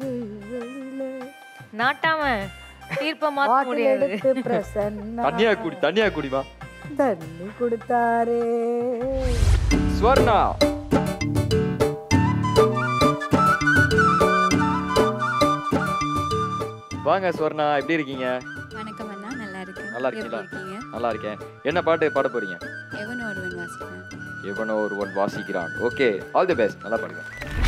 நாட்டாம தீர்ப்ப மாத்த பாட்டில் முடியாது எடுத்து பிரசன்னா தனியா குடி தனியா குடிமா தண்ணி கொடுத்தாரே ஸ்வர்ணா வாங்க ஸ்வர்ணா எப்படி இருக்கீங்க வணக்கம் அண்ணா நல்லா இருக்கேன் நல்லா எப்படி இருக்கீங்களா? இருக்கீங்க நல்லா இருக்கேன் என்ன பாட்டு பாட போறீங்க எவன் ஒருவன் வாசிக்கிறேன் எவனோ ஒருவன் வாசிக்கிறான் ஓகே ஆல் தி பெஸ்ட் நல்லா பாடுங்க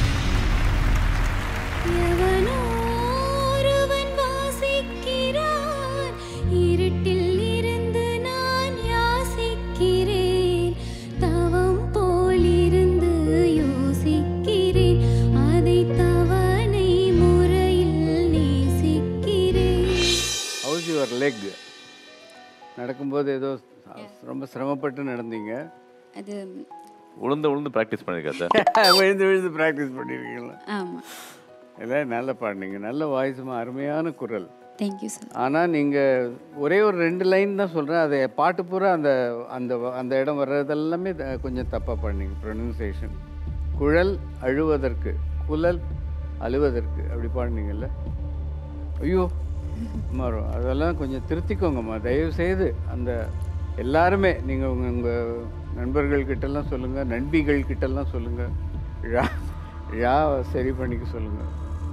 எவனோ ஒருவன் வாசிக்கிறான் இருட்டில் இருந்து நான் யாசிக்கிறேன் தவம் போல் இருந்து யோசிக்கிறேன் அதை தவணை முறையில் நேசிக்கிறேன் ஹவுஸ் யுவர் லெக் நடக்கும்போது ஏதோ ரொம்ப சிரமப்பட்டு நடந்தீங்க அது உளுந்து உளுந்து ப்ராக்டிஸ் பண்ணியிருக்கா சார் விழுந்து விழுந்து ப்ராக்டிஸ் பண்ணியிருக்கீங்களா ஆமாம் எல்லாம் நல்லா பாடினீங்க நல்ல வாய்ஸுமா அருமையான குரல் தேங்க்யூ சார் ஆனால் நீங்கள் ஒரே ஒரு ரெண்டு லைன் தான் சொல்கிறேன் அதை பாட்டு பூரா அந்த அந்த வ- அந்த இடம் வர்றதெல்லாமே த- கொஞ்சம் தப்பாக பண்ணீங்க ப்ரொனன்சியேஷன் குழல் அழுவதற்கு குழல் அழுவதற்கு அப்படி பாடினீங்கல்ல ஐயோ மாறும் அதெல்லாம் கொஞ்சம் திருத்திக்கோங்கம்மா தயவு செய்து அந்த எல்லாருமே நீங்கள் உங்கள் உங்கள் நண்பர்கள்கிட்டலாம் சொல்லுங்கள் நண்பிகள் கிட்டலாம் சொல்லுங்கள் ழா ழா சரி பண்ணிக்க சொல்லுங்கள்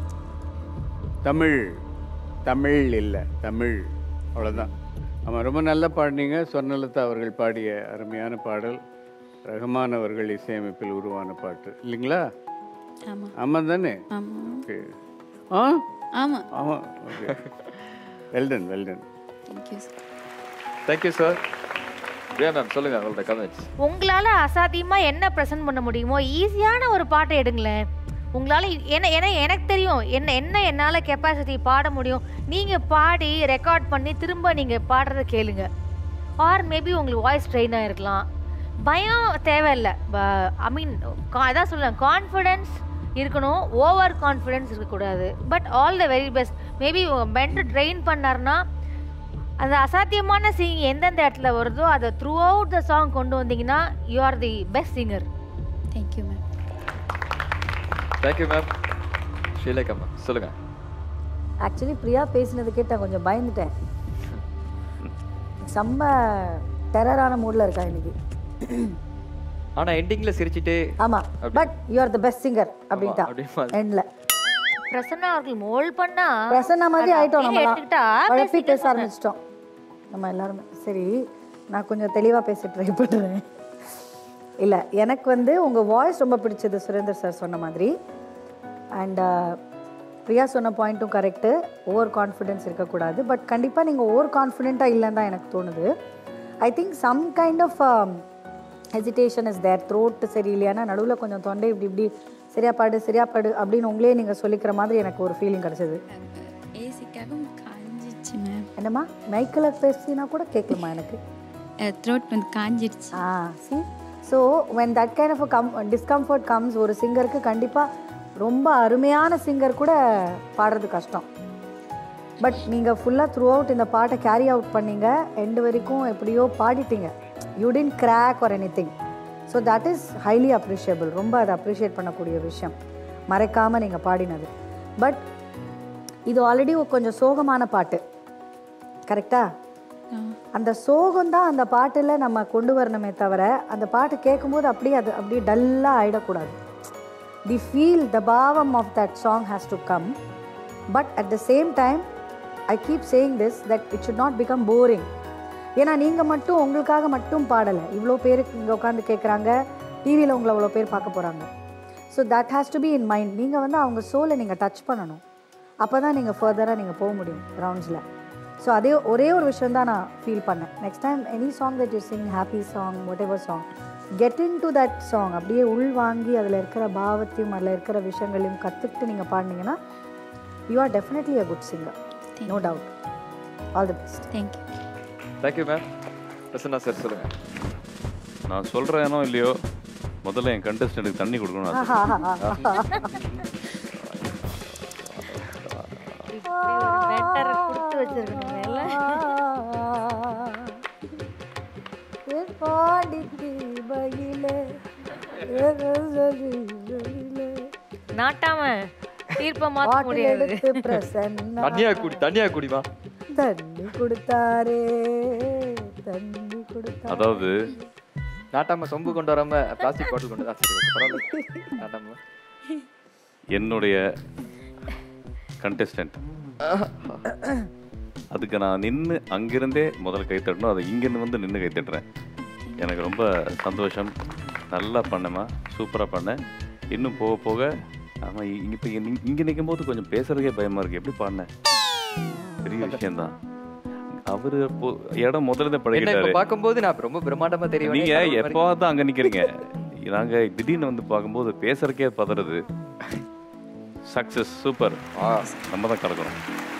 தமிழ் தமிழ் இல்லை தமிழ் அவ்வளோதான் ஆமாம் ரொம்ப நல்லா பாடினீங்க சொர்ணலதா அவர்கள் பாடிய அருமையான பாடல் ரஹ்மான் அவர்கள் இசையமைப்பில் உருவான பாட்டு இல்லைங்களா ஆமாம் ஆமாம் தானே ஆமாம் ஓகே ஆ ஆமாம் ஆமாம் okay well done well done thank you sir thank you sir Priya ma'am சொல்லுங்க உங்களோட கமெண்ட்ஸ் உங்களால அசாத்தியமா என்ன ப்ரெசென்ட் பண்ண முடியுமோ ஈஸியான ஒரு பாட்டை எடுங்களேன் உங்களால என்ன ஏன்னா எனக்கு தெரியும் என்ன என்ன என்னால் கெப்பாசிட்டி பாட முடியும் நீங்கள் பாடி ரெக்கார்ட் பண்ணி திரும்ப நீங்கள் பாடுறத கேளுங்க ஆர் மேபி உங்களுக்கு வாய்ஸ் ட்ரெயின் ஆகிருக்கலாம் பயம் தேவையில்லை ஐ மீன் அதான் சொல்லுவேன் கான்ஃபிடென்ஸ் இருக்கணும் ஓவர் கான்ஃபிடென்ஸ் இருக்கக்கூடாது but all the very best maybe மென்ட் ட்ரெயின் பண்ணார்னா அந்த அசாத்தியமான சிங் எந்தெந்த இடத்துல வருதோ அதை த்ரூ அவுட் த சாங் கொண்டு வந்தீங்கன்னா you are the best singer thank you ma'am thank you ma'am Sreelekha ma'am சொல்லுங்க ஆக்சுவலி பிரியா பேசினது கேட்ட கொஞ்சம் பயந்துட்டேன் செம்ம டெரரான மூடில் இருக்கா இன்னைக்கு ஆனா எண்டிங்ல சிரிச்சிட்டே ஆமா but you are the best singer அப்படின்ட்டா அப்படிமா எண்ட்ல பிரசன்னா அவர்கள் மோல் பண்ணா பிரசன்னா மாதிரி அதை ஆயிட்டோம் அப்படியே நம்ம எடுத்துக்கிட்டா குழப்பி பேச பேசிட்டு ஆரம்பிச்சிட்டோம் நம்ம எல்லாருமே சரி நான் கொஞ்சம் தெளிவாக பேச ட்ரை பண்ணுறேன் இல்லை எனக்கு வந்து உங்கள் வாய்ஸ் ரொம்ப பிடிச்சது சுரேந்தர் சார் சொன்ன மாதிரி அண்ட் பிரியா சொன்ன பாயிண்ட்டும் கரெக்டு ஓவர் கான்ஃபிடென்ஸ் இருக்கக்கூடாது பட் கண்டிப்பாக நீங்கள் ஓவர் கான்ஃபிடென்ட்டாக இல்லைன்னு தான் எனக்கு தோணுது I think some kind of hesitation is there throat சரியில்லையானா நடுவில் கொஞ்சம் தொண்டை இப்படி இப்படி சரியா பாடு சரியா பாடு அப்படின்னு உங்களே நீங்கள் சொல்லிக்கிற மாதிரி எனக்கு ஒரு ஃபீலிங் கிடச்சிது ஏசிக்காகவும் காஞ்சிச்சு மேம் என்னம்மா மைக்கில் பேசினா கூட கேட்கலாமா எனக்கு த்ரோட் வந்து காஞ்சிடுச்சு ஆ சி so when that kind of a come discomfort comes ஒரு சிங்கருக்கு கண்டிப்பாக ரொம்ப அருமையான சிங்கர் கூட பாடுறது கஷ்டம் பட் நீங்கள் ஃபுல்லாக த்ரூ அவுட் இந்த பாட்டை கேரி அவுட் பண்ணீங்க எண்டு வரைக்கும் எப்படியோ பாடிட்டீங்க you didn't crack or anything so that is highly appreciable ரொம்ப அதை அப்ரிஷியேட் பண்ணக்கூடிய விஷயம் மறைக்காமல் நீங்கள் பாடினது பட் இது ஆல்ரெடி கொஞ்சம் சோகமான பாட்டு கரெக்டா அந்த சோகம் தான் அந்த பாட்டில் நம்ம கொண்டு வரணுமே தவிர அந்த பாட்டு கேட்கும்போது அப்படியே அது அப்படியே டல்லாக ஆகிடக்கூடாது தி feel the bhavam of that song has to come but at the same time I keep saying this that it should not become boring ஏன்னா நீங்கள் மட்டும் உங்களுக்காக மட்டும் பாடலை இவ்வளோ பேருக்கு இங்கே உட்காந்து கேட்குறாங்க டிவியில் உங்களை அவ்வளோ பேர் பார்க்க போகிறாங்க so that has to be in mind நீங்கள் வந்து அவங்க சோலை நீங்கள் டச் பண்ணணும் அப்போ தான் நீங்கள் ஃபர்தராக நீங்கள் போக முடியும் ரவுண்ட்ஸில் ஸோ அதே ஒரே ஒரு விஷயம் தான் நான் ஃபீல் பண்ணேன் next time any song that you sing happy song whatever song get into that song அப்படியே உள் வாங்கி அதில் இருக்கிற பாவத்தையும் அதில் இருக்கிற விஷயங்களையும் கற்றுக்கிட்டு நீங்கள் பாடினீங்கன்னா you are definitely a good singer no doubt all the best thank you thank you ma'am Prasanna sir சொல்லுங்க நான் சொல்கிறேனோ இல்லையோ முதல்ல என் கண்டஸ்டன்ட்டுக்கு தண்ணி கொடுக்கணும் ஆசை. பெட்டர் கொடுத்து வச்சிருக்கணும் இல்ல பாடி தீபையிலே நாட்டாம தீர்ப்பை மாத்த பாட்டில் முடியாது எடுத்து பிரசன்னா தனியா குடி தனியா குடிமா தண்ணி கொடுத்தாரே தண்ணி கொடுத்தாரே அதாவது நாட்டாம சொம்பு கொண்டு வராம பிளாஸ்டிக் பாட்டில் கொண்டு தான் சரி okay, பரவாயில்ல நாட்டாம என்னுடைய கண்டெஸ்டன்ட் அதுக்கு நான் நின்று அங்கிருந்தே முதல்ல கை தட்டணும் அதை இங்கேருந்து வந்து நின்று கை தட்டுறேன் எனக்கு ரொம்ப சந்தோஷம் நல்லா பண்ணேம்மா சூப்பராக பண்ணேன் இன்னும் போக போக ஆமாம் இப்போ இங்கே நிற்கும் போது கொஞ்சம் பேசுறதுக்கே பயமாக இருக்குது எப்படி பாடினேன் பெரிய விஷயம்தான் அவர் இடம் முதல்ல என்ன இப்ப பழகிட்டாரு பாக்கும்போது நான் ரொம்ப பிரம்மாண்டமா தெரியும் நீங்க எப்போவாது அங்க நிக்கிறீங்க நாங்க திடீர்னு வந்து பார்க்கும்போது பேசுறதுக்கே பதறது சக்சஸ் சூப்பர் நம்ம தான் கலக்கணும்